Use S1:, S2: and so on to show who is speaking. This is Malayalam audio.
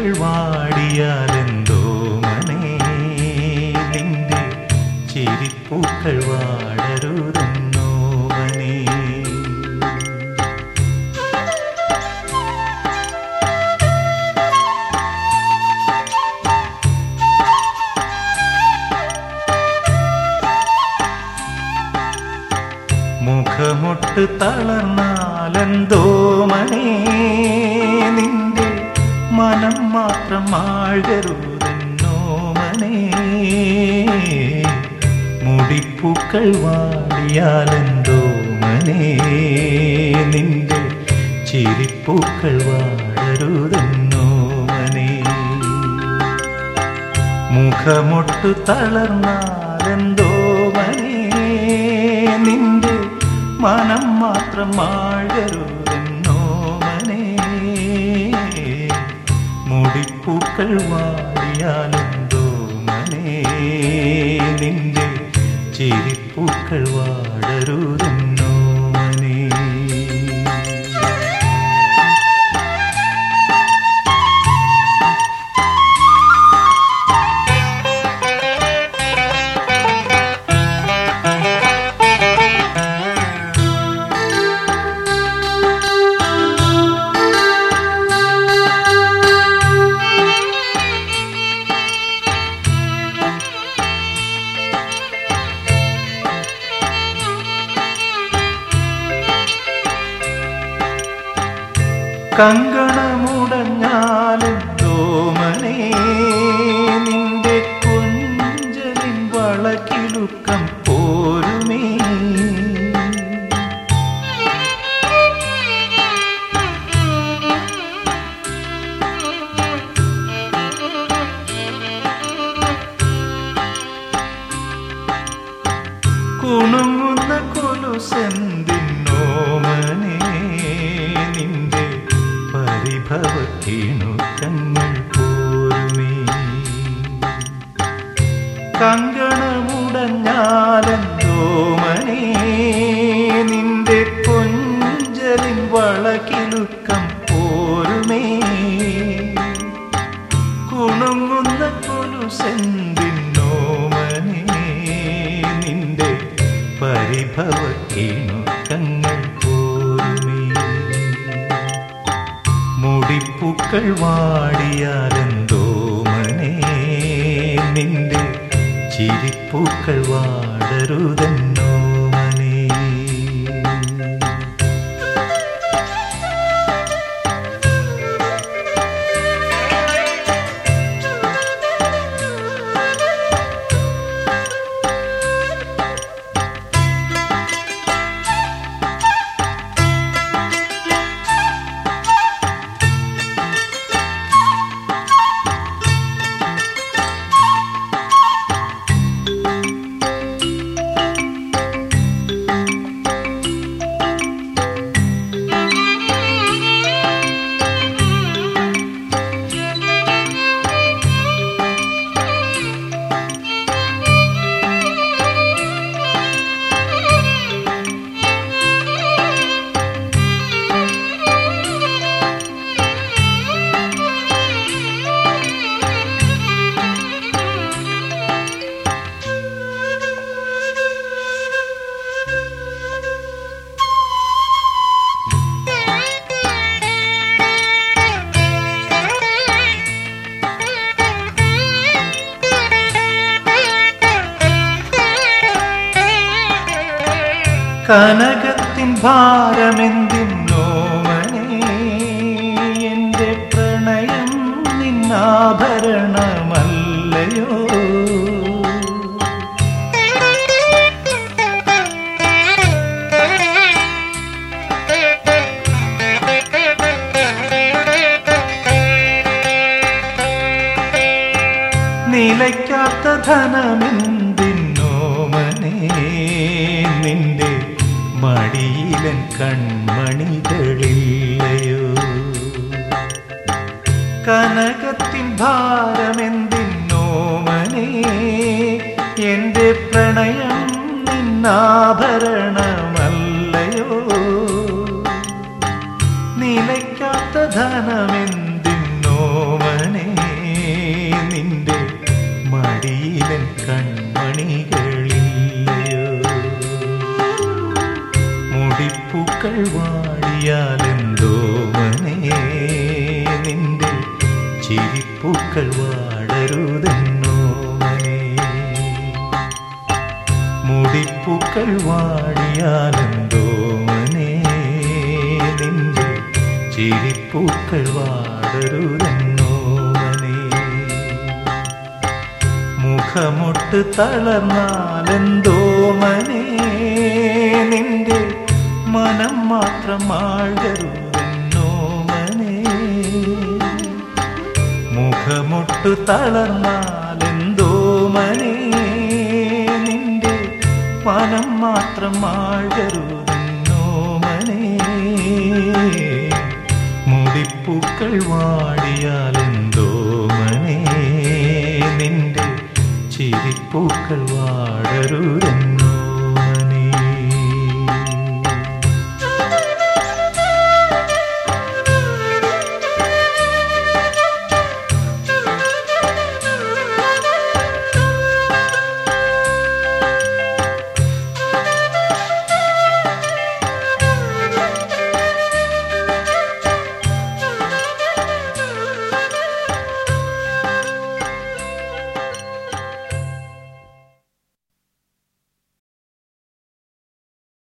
S1: വാടിയാലെന്തോ മനെ നിന്റെ ചിരിപ്പൂക്കൾ വാടരുതെന്നോ മനെ മുഖമൊട്ട് തളർന്നാലെന്തോ മണേ നിന്റെ മനം മാത്രം ആഴരുതെന്നോ മണേ മുടിപ്പൂക്കൾ വാടിയാലെന്തോ മണേ നിന്റെ ചിരിപ്പൂക്കൾ വാടരുതെന്നോ മണേ മുഖമൊട്ടു തളർന്നാലെന്തോ മനെ നിന്റെ മനം മാത്രം ആഴരുതെന്നോ മനെ മുടിപ്പൂക്കൾ വാടിയാലെന്തോ മനെ നിന്റെ ചിരിപ്പൂക്കൾ വാടരുതെന്നോ മനെ കങ്കണമുടഞ്ഞാലെന്തോ മനെ നിന്റെ കുഞ്ചലിൻ വളക്കിലുക്കം പോരുമേ കുണുങ്ങുന്ന കൊലുസെന്തിന്നോ മനെ നിന്റെ പരിഭവത്തിണുക്കങ്ങൾ പോരുമേ കങ്കണമുടഞ്ഞാലെന്തോ മനെ നിന്റെ കൊഞ്ചലിൻ വളകിലുക്കം പോരുമേ കുണുങ്ങുന്ന കൊലുസെന്തിന്നോ മനെ നിന്റെ പരിഭവത്തിണുക്കങ്ങൾ പോരുമേ മുടിപ്പൂക്കൾ വാടിയാലെന്തോ മനെ നിന്റെ ചിരിപ്പൂക്കൾ വാടരുതെന്നോ മനെ കനകത്തിൻ ഭാരമെന്തിന്നോ മനെ എന്റെ പ്രണയം നിന്നാഭരണമല്ലയോ നിലയ്ക്കാത്ത ധനമെന്തിന്നോ മനെ നിന്റെ മടിയിലൻ കൺമണികളില്ലയോ കനകത്തിൻ ഭാരമെന്തിന്നോ മനെ എന്റെ പ്രണയം നിന്നാഭരണമല്ലയോ നിലയ്ക്കാത്ത ധനമെന്തിന്നോ മനെ ചിരിപ്പൂക്കൾ വാടരുതെന്നോമനെ മുടിപ്പൂക്കൾ വാടിയാലെന്തോമനെ നിന്റെ ചിരിപ്പൂക്കൾ വാടരുതെന്നോമനെ മുഖമൊട്ട് തളർന്നാലെന്തോമനെ നിന്റെ മനം മാത്രം ആഴരുതെന്നോമനെ മുഖമൊട്ടു തളർന്നാലെന്തോമനെ നിന്റെ മനം മാത്രം ആഴരുതെന്നോമനെ മുടിപ്പൂക്കൾ വാടിയാലെന്തോമനെ നിന്റെ ചിരിപ്പൂക്കൾ വാടരുതെന്നോമനെ